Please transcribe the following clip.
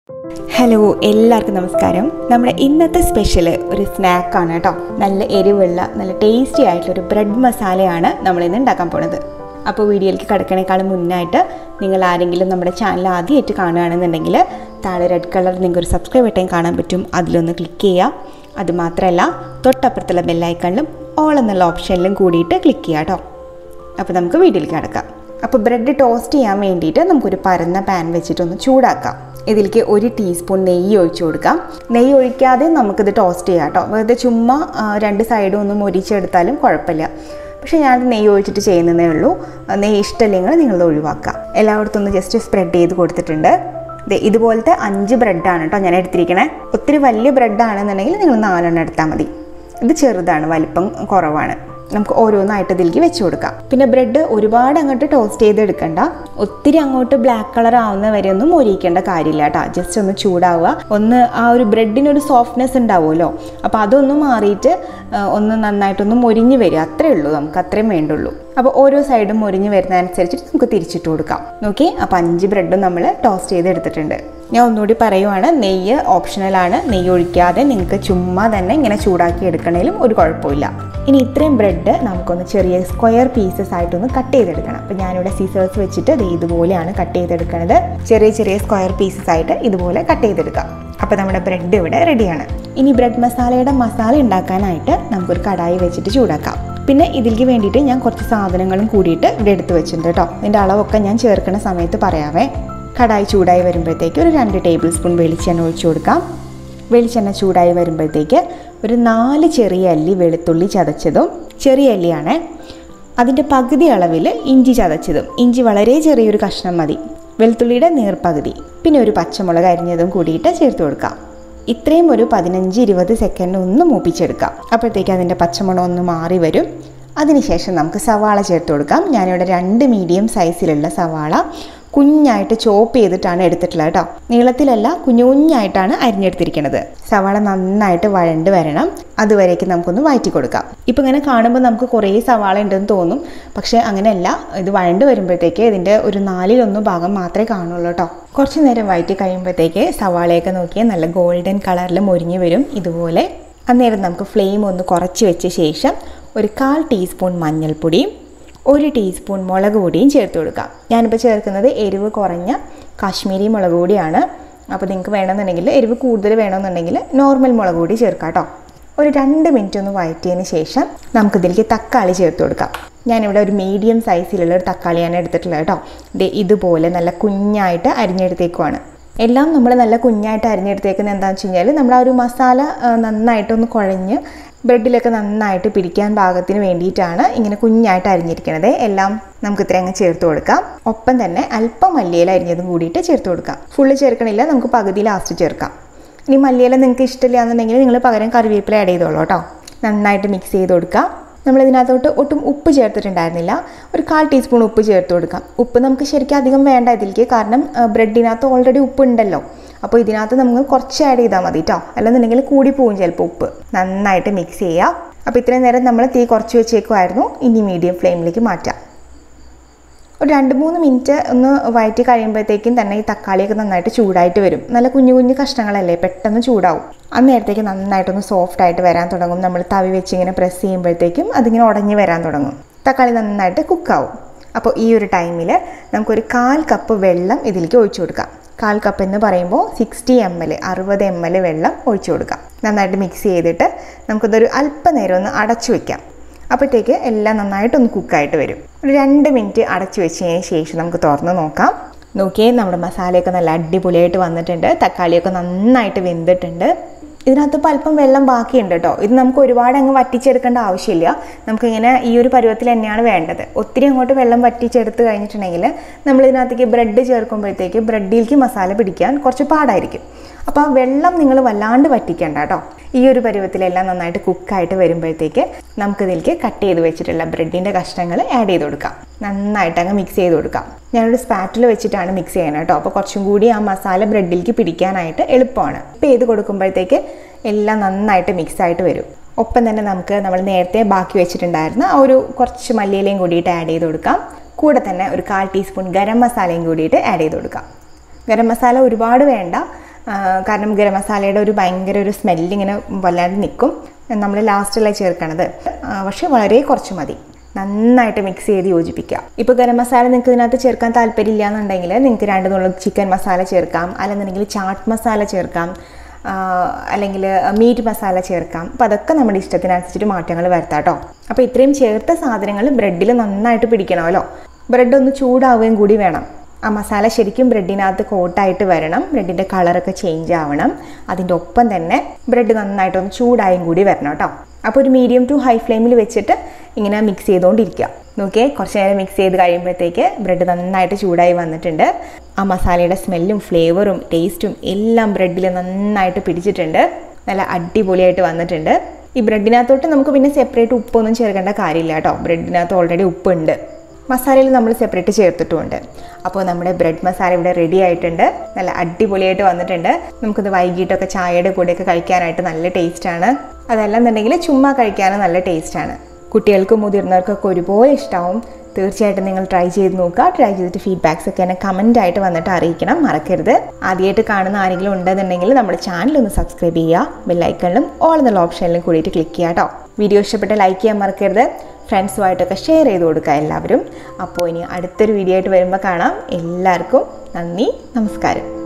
hello എല്ലാവർക്കും നമസ്കാരം നമ്മുടെ ഇന്നത്തെ സ്പെഷ്യൽ ഒരു സ്നാക്കാണ് കേട്ടോ നല്ല എരിവുള്ള നല്ല ടേസ്റ്റി ആയിട്ടുള്ള ഒരു ബ്രെഡ് മസാലയാണ് നമ്മൾ ഇന്ന് ഉണ്ടാക്കാൻ പോണത് അപ്പോൾ വീഡിയോയിലേക്ക് കിടക്കണേക്കാളും മുന്നായിട്ട് നിങ്ങൾ ആരെങ്കിലും നമ്മുടെ ചാനൽ ആദ്യമായിട്ട് കാണുകയാണെന്നുണ്ടെങ്കിൽ താഴെ റെഡ് കളർ നിങ്ങൾക്ക് ഒരു സബ്സ്ക്രൈബ് ബട്ടൺ കാണാൻ പറ്റും അതിലൊന്ന് ക്ലിക്ക് ചെയ്യുക അതുമാത്രമല്ല തൊട്ടപ്പുറത്തുള്ള ബെല്ലൈക്കണിലും ഓൾ എന്നുള്ള ഓപ്ഷനിലും കൂടിയിട്ട് ക്ലിക്ക് ചെയ്യുക കേട്ടോ അപ്പോൾ നമുക്ക് വീട്ടിലേക്ക് കിടക്കാം അപ്പോൾ ബ്രെഡ് ടോസ്റ്റ് ചെയ്യാൻ വേണ്ടിയിട്ട് നമുക്കൊരു പരന്ന പാൻ വെച്ചിട്ടൊന്ന് ചൂടാക്കാം ഇതിലേക്ക് ഒരു ടീസ്പൂൺ നെയ്യ് ഒഴിച്ചു കൊടുക്കാം നെയ്യ് ഒഴിക്കാതെ നമുക്കിത് ടോസ്റ്റ് ചെയ്യാം കേട്ടോ വെറുതെ ചുമ്മാ ആ, രണ്ട് സൈഡും ഒന്ന് മൊരിച്ചെടുത്താലും കുഴപ്പമില്ല പക്ഷേ ഞാൻ നെയ്യ് ഒഴിച്ചിട്ട് ചെയ്യുന്നതേ ഉള്ളൂ ആ, നെയ്യ് ഇഷ്ടമില്ലെങ്കിൽ നിങ്ങളത് ഒഴിവാക്കാം എല്ലായിടത്തും ഒന്ന് ജസ്റ്റ് സ്പ്രെഡ് ചെയ്ത് കൊടുത്തിട്ടുണ്ട് ദേ ഇതുപോലത്തെ അഞ്ച് ബ്രെഡാണ് കേട്ടോ ഞാൻ എടുത്തിരിക്കണേ ഒത്തിരി വലിയ ബ്രെഡാണെന്നുണ്ടെങ്കിൽ നിങ്ങൾ നാലെണ്ണം എടുത്താൽ മതി ഇത് ചെറുതാണ് വലിപ്പം കുറവാണ് നമുക്ക് ഓരോന്നായിട്ട് ഇതിലേക്ക് വെച്ച് കൊടുക്കാം പിന്നെ ബ്രെഡ് ഒരുപാട് അങ്ങോട്ട് ടോസ്റ്റ് ചെയ്ത് എടുക്കണ്ട ഒത്തിരി അങ്ങോട്ട് ബ്ലാക്ക് കളർ ആവുന്ന വരെ ഒന്നും മൊരിയിക്കേണ്ട കാര്യമില്ല കേട്ടോ ജസ്റ്റ് ഒന്ന് ചൂടാവുക ഒന്ന് ആ ഒരു ബ്രെഡിനൊരു സോഫ്റ്റ്നെസ് ഉണ്ടാവുമല്ലോ അപ്പോൾ അതൊന്ന് മാറിയിട്ട് ആ, ഒന്ന് നന്നായിട്ടൊന്ന് മൊരിഞ്ഞ് വരിക അത്രേ ഉള്ളൂ നമുക്ക് അത്രയും വേണ്ടുള്ളൂ അപ്പോൾ ഓരോ സൈഡും മൊരിഞ്ഞ് വരുന്നതനുസരിച്ചിട്ട് നമുക്ക് തിരിച്ചിട്ട് കൊടുക്കാം നോക്കി അപ്പോൾ അഞ്ച് ബ്രെഡും നമ്മൾ ടോസ്റ്റ് ചെയ്ത് എടുത്തിട്ടുണ്ട് ഞാൻ ഒന്നുകൂടി പറയുവാണ് നെയ്യ് ഓപ്ഷണലാണ് നെയ്യ് ഒഴിക്കാതെ നിങ്ങൾക്ക് ചുമ്മാ തന്നെ ഇങ്ങനെ ചൂടാക്കി എടുക്കണേലും ഒരു കുഴപ്പമില്ല ഇനി ഇത്രയും ബ്രെഡ് നമുക്കൊന്ന് ചെറിയ സ്ക്വയർ പീസസ് ആയിട്ടൊന്ന് കട്ട് ചെയ്തെടുക്കണം അപ്പോൾ ഞാനിവിടെ സീസേഴ്സ് വെച്ചിട്ട് ദേ ഇതുപോലെയാണ് കട്ട് ചെയ്തെടുക്കുന്നത് ചെറിയ ചെറിയ സ്ക്വയർ പീസസ് ആയിട്ട് ഇതുപോലെ കട്ട് ചെയ്തെടുക്കാം അപ്പോൾ നമ്മുടെ ബ്രെഡ് ഇവിടെ റെഡിയാണ് ഇനി ബ്രെഡ് മസാലയുടെ മസാല ഉണ്ടാക്കാനായിട്ട് നമുക്കൊരു കടായി വെച്ചിട്ട് ചൂടാക്കാം പിന്നെ ഇതിലേക്ക് വേണ്ടിയിട്ട് ഞാൻ കുറച്ച് സാധനങ്ങളും കൂടിയിട്ട് ഇവിടെ എടുത്ത് വെച്ചിട്ടുണ്ട് കേട്ടോ ഇതിൻ്റെ അളവൊക്കെ ഞാൻ ചേർക്കുന്ന സമയത്ത് പറയാവേ കടായി ചൂടായി വരുമ്പോഴത്തേക്ക് ഒരു രണ്ട് ടേബിൾ സ്പൂൺ വെളിച്ചെണ്ണ ഒഴിച്ചു കൊടുക്കാം വെളിച്ചെണ്ണ ചൂടായി വരുമ്പോഴത്തേക്ക് ഒരു നാല് ചെറിയ അല്ലി വെളുത്തുള്ളി ചതച്ചതും ചെറിയ അല്ലിയാണേ അതിൻ്റെ പകുതി അളവിൽ ഇഞ്ചി ചതച്ചതും ഇഞ്ചി വളരെ ചെറിയൊരു കഷ്ണം മതി വെളുത്തുള്ളിയുടെ നീർപ്പകുതി പിന്നെ ഒരു പച്ചമുളക് അരിഞ്ഞതും കൂടിയിട്ട് ചേർത്ത് കൊടുക്കാം ഇത്രയും ഒരു പതിനഞ്ച് ഇരുപത് സെക്കൻഡ് ഒന്ന് മൂപ്പിച്ചെടുക്കാം അപ്പോഴത്തേക്ക് അതിൻ്റെ പച്ചമുളക് ഒന്ന് മാറി വരും അതിനുശേഷം നമുക്ക് സവാള ചേർത്ത് കൊടുക്കാം ഞാനിവിടെ രണ്ട് മീഡിയം സൈസിലുള്ള സവാള കുഞ്ഞായിട്ട് ചോപ്പ് ചെയ്തിട്ടാണ് എടുത്തിട്ടുള്ളത് കേട്ടോ നീളത്തിലല്ല കുഞ്ഞു കുഞ്ഞായിട്ടാണ് അരിഞ്ഞെടുത്തിരിക്കുന്നത് സവാള നന്നായിട്ട് വഴണ്ട് വരണം അതുവരേക്ക് നമുക്കൊന്ന് വഴറ്റി കൊടുക്കാം ഇപ്പം ഇങ്ങനെ കാണുമ്പോൾ നമുക്ക് കുറേ സവാള ഉണ്ടെന്ന് തോന്നും പക്ഷേ അങ്ങനെയല്ല ഇത് വഴണ്ട് വരുമ്പോഴത്തേക്ക് ഇതിൻ്റെ ഒരു നാലിലൊന്ന് ഭാഗം മാത്രമേ കാണുള്ളൂ കേട്ടോ കുറച്ച് നേരം വഴറ്റി കഴിയുമ്പോഴത്തേക്ക് സവാളയൊക്കെ നോക്കിയാൽ നല്ല ഗോൾഡൻ കളറിൽ മൊരിഞ്ഞ് വരും ഇതുപോലെ അന്നേരം നമുക്ക് ഫ്ലെയിം ഒന്ന് കുറച്ച് വെച്ച ശേഷം ഒരു കാൽ ടീസ്പൂൺ മഞ്ഞൾപ്പൊടിയും ഒരു ടീസ്പൂൺ മുളക് പൊടിയും ചേർത്ത് കൊടുക്കാം ഞാനിപ്പോൾ ചേർക്കുന്നത് എരിവ് കുറഞ്ഞ കാശ്മീരി മുളക് പൊടിയാണ് അപ്പോൾ നിങ്ങൾക്ക് വേണമെന്നുണ്ടെങ്കിൽ എരിവ് കൂടുതൽ വേണമെന്നുണ്ടെങ്കിൽ നോർമൽ മുളക് പൊടി ചേർക്കാം കേട്ടോ ഒരു രണ്ട് മിനിറ്റ് ഒന്ന് വഴറ്റിയതിന് ശേഷം നമുക്കിതിലേക്ക് തക്കാളി ചേർത്ത് കൊടുക്കാം ഞാനിവിടെ ഒരു മീഡിയം സൈസിലുള്ള ഒരു തക്കാളിയാണ് എടുത്തിട്ടുള്ളത് കേട്ടോ ദേ ഇതുപോലെ നല്ല കുഞ്ഞായിട്ട് അരിഞ്ഞെടുത്തേക്കുവാണ് എല്ലാം നമ്മൾ നല്ല കുഞ്ഞായിട്ട് അരിഞ്ഞെടുത്തേക്കുന്നത് എന്താണെന്ന് വെച്ച് കഴിഞ്ഞാൽ നമ്മൾ ആ ഒരു മസാല ആ, നന്നായിട്ടൊന്ന് കുഴഞ്ഞ് ബ്രെഡിലൊക്കെ നന്നായിട്ട് പിടിക്കാൻ പാകത്തിന് വേണ്ടിയിട്ടാണ് ഇങ്ങനെ കുഞ്ഞായിട്ട് അരിഞ്ഞിരിക്കുന്നത് എല്ലാം നമുക്ക് ഇത്ര അങ്ങ് ചേർത്ത് കൊടുക്കാം ഒപ്പം തന്നെ അല്പം മല്ലിയില അരിഞ്ഞതും കൂടിയിട്ട് ചേർത്ത് കൊടുക്കാം ഫുള്ള് ചേർക്കണില്ല നമുക്ക് പകുതി ലാസ്റ്റ് ചേർക്കാം ഇനി മല്ലിയില നിങ്ങൾക്ക് ഇഷ്ടമില്ല എന്നുണ്ടെങ്കിൽ നിങ്ങൾ പകരം കറിവേപ്പില ആഡ് ചെയ്തോളൂ കേട്ടോ നന്നായിട്ട് മിക്സ് ചെയ്ത് കൊടുക്കാം നമ്മൾ ഇതിനകത്തോട്ട് ഒട്ടും ഉപ്പ് ചേർത്തിട്ടുണ്ടായിരുന്നില്ല ഒരു കാൽ ടീസ്പൂൺ ഉപ്പ് ചേർത്ത് കൊടുക്കാം ഉപ്പ് നമുക്ക് ശരിക്കും അധികം വേണ്ട ഇതിലേക്ക് കാരണം ആ, ബ്രെഡിനകത്ത് ഓൾറെഡി ഉപ്പ് ഉണ്ടല്ലോ അപ്പോൾ ഇതിനകത്ത് നമുക്ക് കുറച്ച് ആഡ് ചെയ്താൽ മതി കേട്ടോ അല്ലെന്നുണ്ടെങ്കിൽ കൂടി പോവും ചിലപ്പോൾ ഉപ്പ് നന്നായിട്ട് മിക്സ് ചെയ്യാം അപ്പോൾ ഇത്രയും നേരം നമ്മൾ തീ കുറച്ച് വെച്ചേക്കുമായിരുന്നു ഇനി മീഡിയം ഫ്ലെയിമിലേക്ക് മാറ്റാം ഒരു രണ്ട് മൂന്ന് മിനിറ്റ് ഒന്ന് വഴറ്റി കഴിയുമ്പോഴത്തേക്കും തന്നെ ഈ തക്കാളിയൊക്കെ നന്നായിട്ട് ചൂടായിട്ട് വരും നല്ല കുഞ്ഞു കുഞ്ഞു കഷ്ണങ്ങളല്ലേ പെട്ടെന്ന് ചൂടാവും അന്നേരത്തേക്ക് നന്നായിട്ടൊന്ന് സോഫ്റ്റ് ആയിട്ട് വരാൻ തുടങ്ങും നമ്മൾ തവി വെച്ച് ഇങ്ങനെ പ്രസ് ചെയ്യുമ്പോഴത്തേക്കും അതിങ്ങനെ ഉടഞ്ഞ് വരാൻ തുടങ്ങും തക്കാളി നന്നായിട്ട് കുക്കാവും അപ്പോൾ ഈ ഒരു ടൈമിൽ നമുക്കൊരു കാൽ കപ്പ് വെള്ളം ഇതിലേക്ക് ഒഴിച്ചു കൊടുക്കാം കാൽ കപ്പ് എന്ന് പറയുമ്പോൾ സിക്സ്റ്റി എം എൽ അറുപത് എം എൽ വെള്ളം ഒഴിച്ചു കൊടുക്കാം നന്നായിട്ട് മിക്സ് ചെയ്തിട്ട് നമുക്കിതൊരു അല്പനേരം ഒന്ന് അടച്ചു വെക്കാം അപ്പോഴത്തേക്ക് എല്ലാം നന്നായിട്ടൊന്ന് കുക്കായിട്ട് വരും ഒരു രണ്ട് മിനിറ്റ് അടച്ചു വെച്ചതിന് ശേഷം നമുക്ക് തുറന്ന് നോക്കാം നോക്കിയേ നമ്മുടെ മസാലയൊക്കെ നല്ല അടിപൊളിയായിട്ട് വന്നിട്ടുണ്ട് തക്കാളിയൊക്കെ നന്നായിട്ട് വെന്തിട്ടുണ്ട് ഇതിനകത്ത് ഇപ്പോൾ അല്പം വെള്ളം ബാക്കിയുണ്ട് കേട്ടോ ഇത് നമുക്ക് ഒരുപാട് അങ്ങ് വറ്റിച്ചെടുക്കേണ്ട ആവശ്യമില്ല നമുക്കിങ്ങനെ ഈ ഒരു പരുവത്തിൽ തന്നെയാണ് വേണ്ടത് ഒത്തിരി അങ്ങോട്ട് വെള്ളം വറ്റിച്ചെടുത്ത് കഴിഞ്ഞിട്ടുണ്ടെങ്കിൽ നമ്മൾ ഇതിനകത്തേക്ക് ബ്രെഡ് ചേർക്കുമ്പോഴത്തേക്ക് ബ്രെഡിലേക്ക് മസാല പിടിക്കാൻ കുറച്ച് പാടായിരിക്കും അപ്പോൾ ആ വെള്ളം നിങ്ങൾ വല്ലാണ്ട് വറ്റിക്കേണ്ട കേട്ടോ ഈ ഒരു പരുവത്തിലെല്ലാം നന്നായിട്ട് കുക്കായിട്ട് വരുമ്പോഴത്തേക്ക് നമുക്കിതിലേക്ക് കട്ട് ചെയ്ത് വെച്ചിട്ടുള്ള ബ്രെഡിൻ്റെ കഷ്ണങ്ങൾ ആഡ് ചെയ്ത് കൊടുക്കാം നന്നായിട്ട് അങ്ങ് മിക്സ് ചെയ്ത് കൊടുക്കാം ഞാനൊരു സ്പാറ്റിൽ വെച്ചിട്ടാണ് മിക്സ് ചെയ്യണത് കേട്ടോ അപ്പോൾ കുറച്ചും കൂടി ആ മസാല ബ്രെഡിലേക്ക് പിടിക്കാനായിട്ട് എളുപ്പമാണ് ഇപ്പോൾ ചെയ്ത് കൊടുക്കുമ്പോഴത്തേക്ക് എല്ലാം നന്നായിട്ട് മിക്സ് ആയിട്ട് വരും ഒപ്പം തന്നെ നമുക്ക് നമ്മൾ നേരത്തെ ബാക്കി വെച്ചിട്ടുണ്ടായിരുന്ന ആ ഒരു കുറച്ച് മല്ലിയിലയും കൂടിയിട്ട് ആഡ് ചെയ്ത് കൊടുക്കാം കൂടെ തന്നെ ഒരു കാൽ ടീസ്പൂൺ ഗരം മസാലയും കൂടിയിട്ട് ആഡ് ചെയ്ത് കൊടുക്കാം ഗരം മസാല ഒരുപാട് വേണ്ട ആ, കാരണം ഗരം മസാലയുടെ ഒരു ഭയങ്കര ഒരു സ്മെല്ല് ഇങ്ങനെ വല്ലാണ്ട് നിൽക്കും നമ്മൾ ലാസ്റ്റല്ലേ ചേർക്കണത് ആ, പക്ഷേ വളരെ കുറച്ച് മതി നന്നായിട്ട് മിക്സ് ചെയ്ത് യോജിപ്പിക്കുക ഇപ്പോൾ ഗരം മസാല നിങ്ങൾക്ക് ഇതിനകത്ത് ചേർക്കാൻ താല്പര്യമില്ല എന്നുണ്ടെങ്കിൽ നിങ്ങൾക്ക് രണ്ട് നുള്ളു ചിക്കൻ മസാല ചേർക്കാം അല്ലെന്നുണ്ടെങ്കിൽ ചാട്ട് മസാല ചേർക്കാം അല്ലെങ്കിൽ മീറ്റ് മസാല ചേർക്കാം അപ്പോൾ അതൊക്കെ നമ്മുടെ ഇഷ്ടത്തിനനുസരിച്ചിട്ട് മാറ്റങ്ങൾ വരുത്താം കേട്ടോ അപ്പോൾ ഇത്രയും ചേർത്ത സാധനങ്ങൾ ബ്രെഡിൽ നന്നായിട്ട് പിടിക്കണമല്ലോ ബ്രെഡ് ഒന്ന് ചൂടാവുകയും കൂടി വേണം ആ മസാല ശരിക്കും ബ്രെഡിനകത്ത് കോട്ടായിട്ട് വരണം ബ്രെഡിൻ്റെ കളറൊക്കെ ചേഞ്ച് ആവണം അതിൻ്റെ ഒപ്പം തന്നെ ബ്രെഡ് നന്നായിട്ടൊന്ന് ചൂടായും കൂടി വരണം കേട്ടോ അപ്പോൾ ഒരു മീഡിയം ടു ഹൈ ഫ്ലെയിമിൽ വെച്ചിട്ട് ഇങ്ങനെ മിക്സ് ചെയ്തുകൊണ്ടിരിക്കുക നോക്കിയേ കുറച്ച് നേരം മിക്സ് ചെയ്ത് കഴിയുമ്പോഴത്തേക്ക് ബ്രെഡ് നന്നായിട്ട് ചൂടായി വന്നിട്ടുണ്ട് ആ മസാലയുടെ സ്മെല്ലും ഫ്ലേവറും ടേസ്റ്റും എല്ലാം ബ്രെഡിൽ നന്നായിട്ട് പിടിച്ചിട്ടുണ്ട് നല്ല അടിപൊളിയായിട്ട് വന്നിട്ടുണ്ട് ഈ ബ്രെഡിനകത്തോട്ട് നമുക്ക് പിന്നെ സെപ്പറേറ്റ് ഉപ്പൊന്നും ചേർക്കേണ്ട കാര്യമില്ല കേട്ടോ ബ്രെഡിനകത്ത് ഓൾറെഡി ഉപ്പുണ്ട് മസാലയിൽ നമ്മൾ സെപ്പറേറ്റ് ചേർത്തിട്ടുമുണ്ട് അപ്പോൾ നമ്മുടെ ബ്രെഡ് മസാല ഇവിടെ റെഡി ആയിട്ടുണ്ട് നല്ല അടിപൊളിയായിട്ട് വന്നിട്ടുണ്ട് നമുക്കിത് വൈകിട്ടൊക്കെ ചായയുടെ കൂടെയൊക്കെ കഴിക്കാനായിട്ട് നല്ല ടേസ്റ്റാണ് അതല്ലെന്നുണ്ടെങ്കിൽ ചുമ്മാ കഴിക്കാനും നല്ല ടേസ്റ്റാണ് കുട്ടികൾക്കും മുതിർന്നവർക്കൊക്കെ ഒരുപോലെ ഇഷ്ടമാവും തീർച്ചയായിട്ടും നിങ്ങൾ ട്രൈ ചെയ്ത് നോക്കുക ട്രൈ ചെയ്തിട്ട് ഫീഡ്ബാക്സ് ഒക്കെ എന്നെ കമൻ്റ് ആയിട്ട് വന്നിട്ട് അറിയിക്കണം മറക്കരുത് ആദ്യമായിട്ട് കാണുന്ന ആരെങ്കിലും ഉണ്ടെന്നുണ്ടെങ്കിൽ നമ്മുടെ ചാനൽ ഒന്ന് സബ്സ്ക്രൈബ് ചെയ്യുക ബെല്ലൈക്കണിലും ഓൾ എന്നുള്ള ഓപ്ഷനിലും കൂടിയിട്ട് ക്ലിക്ക് ചെയ്യുക കേട്ടോ വീഡിയോ ഇഷ്ടപ്പെട്ട ലൈക്ക് ചെയ്യാൻ മറക്കരുത് ഫ്രണ്ട്സുമായിട്ടൊക്കെ ഷെയർ ചെയ്ത് കൊടുക്കുക എല്ലാവരും അപ്പോൾ ഇനി അടുത്തൊരു വീഡിയോ ആയിട്ട് വരുമ്പോൾ കാണാം എല്ലാവർക്കും നന്ദി നമസ്കാരം